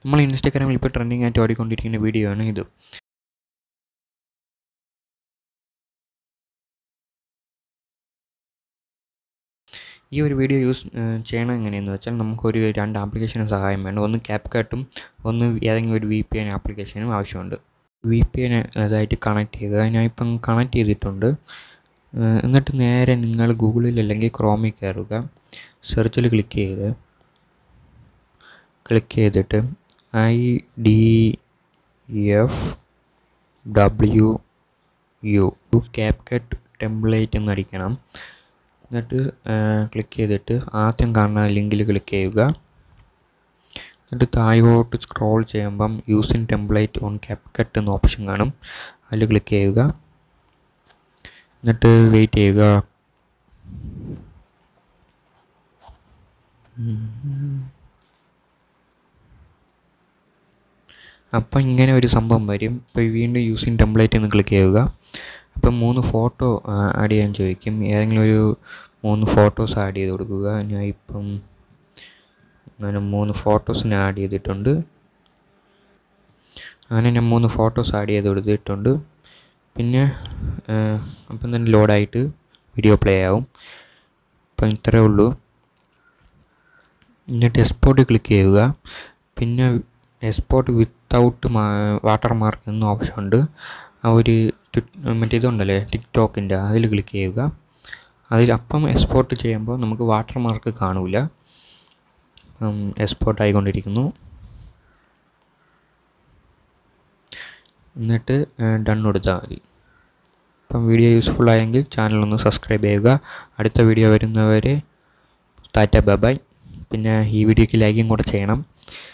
നമ്മൾ ഇൻസ്റ്റാഗ്രാമിൽ ഇപ്പോൾ ട്രെൻഡിങ് ആയിട്ട് ഓടിക്കൊണ്ടിരിക്കുന്ന വീഡിയോ ആണ് ഇത് ഈ ഒരു വീഡിയോ യൂസ് ചെയ്യണം എങ്ങനെയെന്ന് വെച്ചാൽ നമുക്കൊരു രണ്ട് ആപ്ലിക്കേഷനും സഹായം വേണം ഒന്ന് ക്യാപ് കട്ടും ഒന്ന് ഏതെങ്കിലും ഒരു വി പി എൻ ആപ്ലിക്കേഷനും ആവശ്യമുണ്ട് വി പി എൻ അതായിട്ട് കണക്ട് ചെയ്യുക ഞാൻ ഇപ്പം കണക്ട് ചെയ്തിട്ടുണ്ട് എന്നിട്ട് നേരെ നിങ്ങൾ ഗൂഗിളിൽ അല്ലെങ്കിൽ ക്രോമിൽ കയറുക സെർച്ചിൽ ക്ലിക്ക് ചെയ്ത് ക്ലിക്ക് ചെയ്തിട്ട് I D F W U CapCut template എന്നടിക്കണം എന്നിട്ട് ക്ലിക്ക് ചെയ്തിട്ട് ആദ്യം കാണുന്ന ലിങ്കിൽ ക്ലിക്ക് ചെയ്യുക എന്നിട്ട് താഴോട്ട് സ്ക്രോൾ ചെയ്യുമ്പം using template on CapCut എന്ന ഓപ്ഷൻ കാണും അതിൽ ക്ലിക്ക് ചെയ്യുക എന്നിട്ട് വെയിറ്റ് ചെയ്യുക അപ്പം ഇങ്ങനെ ഒരു സംഭവം വരും ഇപ്പോൾ വീണ്ടും യൂസിങ് ടെംപ്ലേറ്റ് എന്ന് ക്ലിക്ക് ചെയ്യുക അപ്പം മൂന്ന് ഫോട്ടോ ആഡ് ചെയ്യാൻ ചോദിക്കും ഏതെങ്കിലും ഒരു മൂന്ന് ഫോട്ടോസ് ആഡ് ചെയ്ത് കൊടുക്കുക ഞാൻ ഇപ്പം അങ്ങനെ മൂന്ന് ഫോട്ടോസിന് ആഡ് ചെയ്തിട്ടുണ്ട് അങ്ങനെ ഞാൻ മൂന്ന് ഫോട്ടോസ് ആഡ് ചെയ്ത് കൊടുത്തിട്ടുണ്ട് പിന്നെ അപ്പം തന്നെ ലോഡായിട്ട് വീഡിയോ പ്ലേ ആവും അപ്പം ഇത്രയേ ഉള്ളൂ എന്നിട്ട് എക്സ്പോർട്ട് ക്ലിക്ക് ചെയ്യുക പിന്നെ എക്സ്പോർട്ട് വിത്തൗട്ട് വാട്ടർ മാർക്ക് എന്ന ഓപ്ഷൻ ഉണ്ട് ആ ഒരു മറ്റേ ഇതുണ്ടല്ലേ ടിക്ടോക്കിൻ്റെ അതിൽ ക്ലിക്ക് ചെയ്യുക അതിൽ അപ്പം എക്സ്പോർട്ട് ചെയ്യുമ്പോൾ നമുക്ക് വാട്ടർ മാർക്ക് കാണില്ല എക്സ്പോർട്ട് ആയിക്കൊണ്ടിരിക്കുന്നു എന്നിട്ട് ഡൺ കൊടുത്താൽ മതി അപ്പം വീഡിയോ യൂസ്ഫുൾ ആയെങ്കിൽ ചാനൽ ഒന്ന് സബ്സ്ക്രൈബ് ചെയ്യുക അടുത്ത വീഡിയോ വരുന്നവരെ ടാറ്റ ബൈ പിന്നെ ഈ വീഡിയോയ്ക്ക് ലൈക്കും കൂടെ ചെയ്യണം